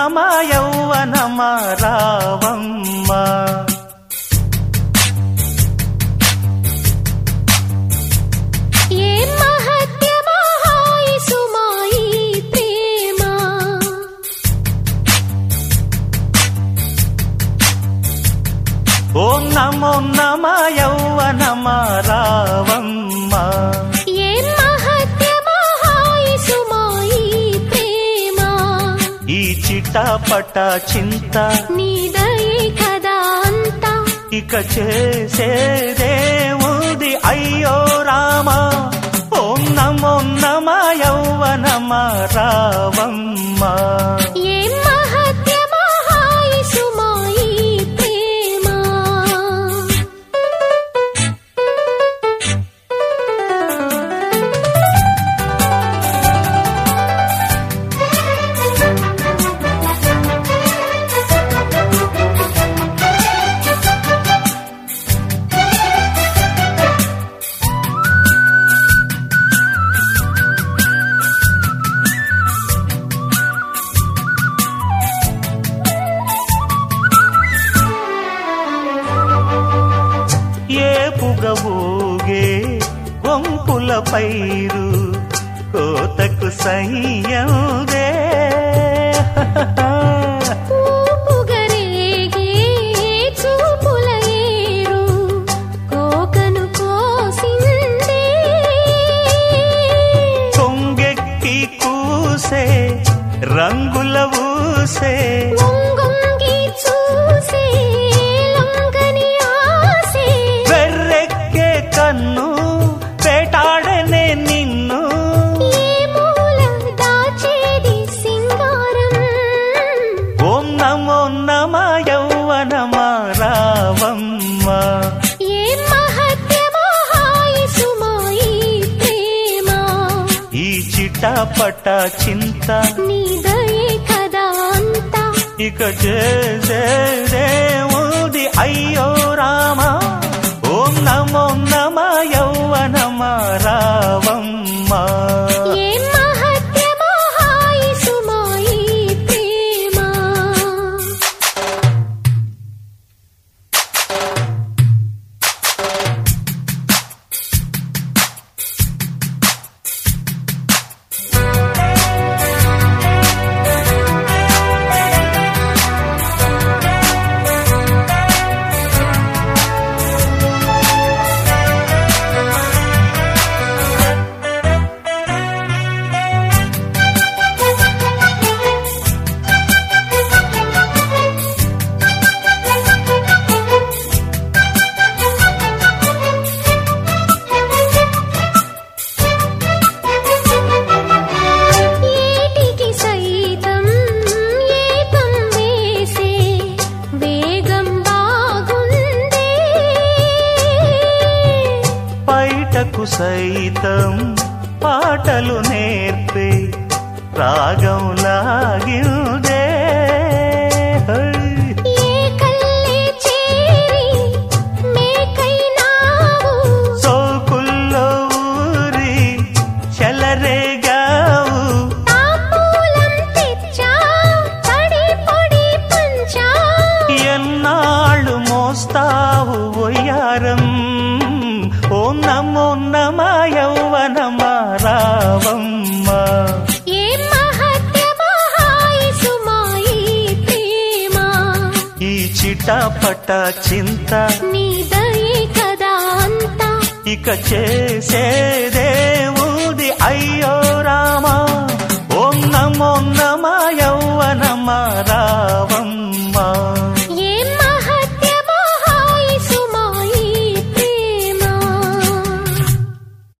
ఉన్నమా యౌవనమా రావమ్మ ఏ మహత్యమా హాయి సుమాయి ప్రేమ ఓం నమో నమ యౌవనమా రావమ్మ ఏ మహత్యమా హాయి సుమాయి ప్రేమ ఈ చిటపట చింత నీదయే కదా అంతా ఇక చేసేదేముది అయ్యో రామా ఓం నమో నమ యౌవనమా రావమ్మ ఏ మహత్యమా హాయి సుమాయి ప్రేమ ఏ పుగబోగే వంపుల పైరు కోతకు సయ్యదే పూపుగరేగే చూపుల ఏరు కోకను కోసిందే కొంగెక్కి కూసే రంగుల ఊసే వంగొంగి చూసే లొంగని ఆసే వెర్రెక్కే కన్ను వేటాడనే నిన్ను ఏ మూల దాచేది సింగారం ఓం నమో నమ యౌవనమా రావమ్మ ఏ మహత్యమా హాయి సుమాయి ప్రేమ ఈ చిటపట చింత నీదయే కదా అంతా ఇక చేసేదేముది అయ్యో రామా ఓం నమో నమ యౌవనమా రావమ్మ ఏ మహత్యమా హాయి సుమాయి ప్రేమ ఏటికి సైతం ఏకం వేసే వేగం బాగుందే బయటకు సైతం పాటలు నేర్పే రాగం లాగిందే హై. ఏ కల్లే చేరి మేకైనావు సోకుల్లో ఊరి చెలరేగావు తాంబూలం తెచ్చా తడి పొడి పంచా ఎన్నాళ్ళు మోస్తావు ఒయ్యారం ఓ నమో నమ యౌవనమా రావమ్మ ఏ మహత్యమా హాయి సుమాయి ప్రేమ ఈ చిటపట చింత నీదయే కదా అంతా ఇక చేసేదే